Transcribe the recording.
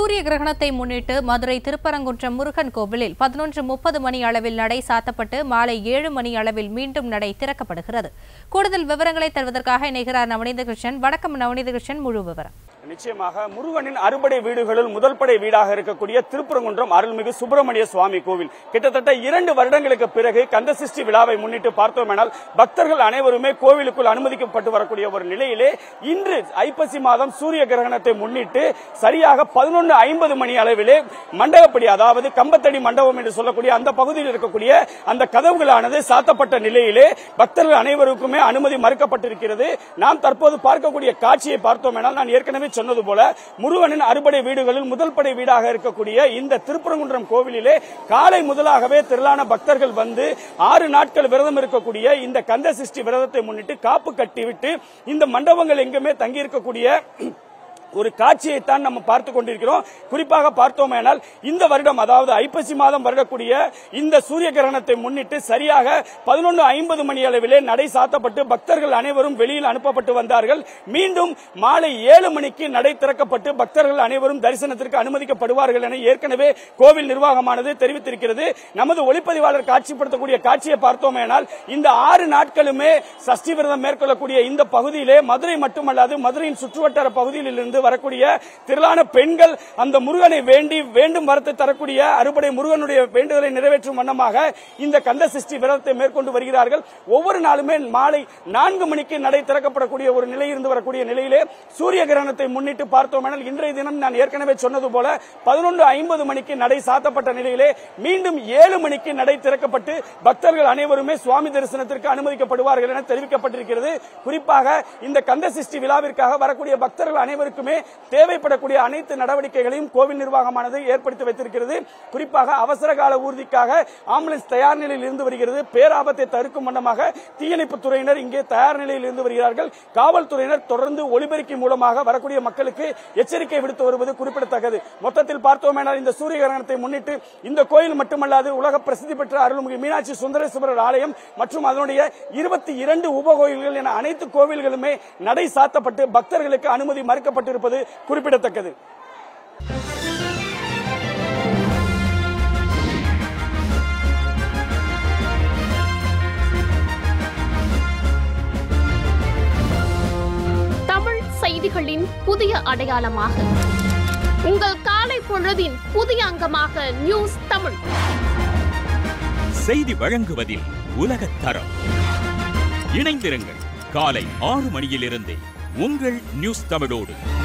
சூரிய கிரகணத்தை முன்னிட்டு மதுரை திருப்பரங்குன்றம் முருகன் கோவிலில் பதினொன்று முப்பது மணி அளவில் நடை சாத்தப்பட்டு மாலை ஏழு மணி அளவில் மீண்டும் நடை திறக்கப்படுகிறது கூடுதல் விவரங்களை தருவதற்காக இணைகிறார் நவநீத கிருஷ்ணன் வணக்கம் நவநீத கிருஷ்ணன் முழு விவரம் நிச்சயமாக முருகனின் அறுபடை வீடுகளுள் முதல் படை வீடாக இருக்கக்கூடிய திருப்பரங்குன்றம் அருள்மிகு சுப்பிரமணிய சுவாமி கோவில் கிட்டத்தட்ட இரண்டு வருடங்களுக்கு பிறகு கந்தசஷ்டி விழாவை முன்னிட்டு பார்த்தோமேனால் பக்தர்கள் அனைவருமே கோவிலுக்குள் அனுமதிக்கப்பட்டு வரக்கூடிய ஒரு நிலையிலே இன்று ஐப்பசி மாதம் சூரிய கிரகணத்தை முன்னிட்டு சரியாக பதினொன்று ஐம்பது மணி அளவிலே மண்டபப்படி அதாவது கம்பத்தடி மண்டபம் என்று சொல்லக்கூடிய அந்த பகுதியில் இருக்கக்கூடிய அந்த கதவுகளானது சாத்தப்பட்ட நிலையிலே பக்தர்கள் அனைவருக்குமே அனுமதி மறுக்கப்பட்டிருக்கிறது நாம் தற்போது பார்க்கக்கூடிய காட்சியை பார்த்தோமேனால் நான் ஏற்கனவே சொன்னது போல முருகனின் அறுபடை வீடுகளில் முதல் படை வீடாக இருக்கக்கூடிய இந்த திருப்பரங்குன்றம் கோவிலிலே காலை முதலாகவே திரளான பக்தர்கள் வந்து ஆறு நாட்கள் விரதம் இருக்கக்கூடிய இந்த கந்த சிருஷ்டி விரதத்தை முன்னிட்டு காப்பு கட்டிவிட்டு இந்த மண்டபங்கள் எங்குமே தங்கி இருக்கக்கூடிய ஒரு காட்சியைத்தான் நம்ம பார்த்து கொண்டிருக்கிறோம் குறிப்பாக பார்த்தோமேனால் இந்த வருடம் அதாவது ஐப்பசி மாதம் வருடக்கூடிய இந்த சூரிய கிரகணத்தை முன்னிட்டு சரியாக பதினொன்று ஐம்பது மணி அளவிலே நடை சாத்தப்பட்டு பக்தர்கள் அனைவரும் வெளியில் அனுப்பப்பட்டு வந்தார்கள் மீண்டும் மாலை ஏழு மணிக்கு நடை திறக்கப்பட்டு பக்தர்கள் அனைவரும் தரிசனத்திற்கு அனுமதிக்கப்படுவார்கள் என ஏற்கனவே கோவில் நிர்வாகமானது தெரிவித்திருக்கிறது நமது ஒளிப்பதிவாளர் காட்சிப்படுத்தக்கூடிய காட்சியை பார்த்தோமேனால் இந்த ஆறு நாட்களுமே சஷ்டி விரதம் மேற்கொள்ளக்கூடிய இந்த பகுதியிலே மதுரை மட்டுமல்லாது மதுரையின் சுற்றுவட்டார பகுதியில் இருந்து வரக்கூடிய திரளான பெண்கள் அந்த முருகனை வேண்டி வேண்டும் வரத்தை தரக்கூடிய அறுபடை முருகனுடைய வேண்டுதலை நிறைவேற்றும் வண்ணமாக இந்த கந்த சிருஷ்டி விரதத்தை மேற்கொண்டு வருகிறார்கள் ஒவ்வொரு நாளுமே மாலை நான்கு மணிக்கு நடை திறக்கப்படக்கூடிய ஒரு நிலை இருந்து வரக்கூடிய நிலையிலே சூரிய கிரகணத்தை முன்னிட்டு பார்த்தோமெனால் இன்றைய தினம் நான் ஏற்கனவே சொன்னது போல பதினொன்று ஐம்பது மணிக்கு நடை சாத்தப்பட்ட நிலையிலே மீண்டும் ஏழு மணிக்கு நடை திறக்கப்பட்டு பக்தர்கள் அனைவருமே சுவாமி தரிசனத்திற்கு அனுமதிக்கப்படுவார்கள் என தெரிவிக்கப்பட்டிருக்கிறது குறிப்பாக இந்த கந்த சிருஷ்டி விழாவிற்காக வரக்கூடிய பக்தர்கள் அனைவருக்குமே தேவைப்படக்கூடிய அனைத்து நடவடிக்கைகளையும் கோவில் நிர்வாகமானது ஏற்படுத்தி வைத்திருக்கிறது குறிப்பாக அவசர கால ஊர்திக்காக ஆம்புலன்ஸ் தயார் நிலையில் இருந்து வருகிறது பேராபத்தை தடுக்கும் வண்ணமாக தீயணைப்பு துறையினர் இங்கே தயார் நிலையில் இருந்து வருகிறார்கள் காவல்துறையினர் தொடர்ந்து ஒலிபெருக்கி மூலமாக வரக்கூடிய மக்களுக்கு எச்சரிக்கை விடுத்து வருவது குறிப்பிடத்தக்கது மொத்தத்தில் பார்த்தோமேனால் இந்த சூரிய கிரகணத்தை முன்னிட்டு இந்த கோயில் மட்டுமல்லாது உலக பிரசித்தி பெற்ற அருள்மிகு மீனாட்சி சுந்தரேஸ்வரர் ஆலயம் மற்றும் அதனுடைய இருபத்தி இரண்டு உபகோயில்கள் என அனைத்து கோவில்களுமே நடை சாத்தப்பட்டு பக்தர்களுக்கு அனுமதி மறுக்கப்பட்டிருப்பது குறிப்பிடத்தக்கது தமிழ் செய்திகளின் புதிய அடையாளமாக உங்கள் காலை பொழுதின் புதிய அங்கமாக நியூஸ் தமிழ் செய்தி வழங்குவதில் உலகத் தரம் இணைந்திருங்கள் காலை ஆறு மணியிலிருந்தே உங்கள் நியூஸ் தமிழோடு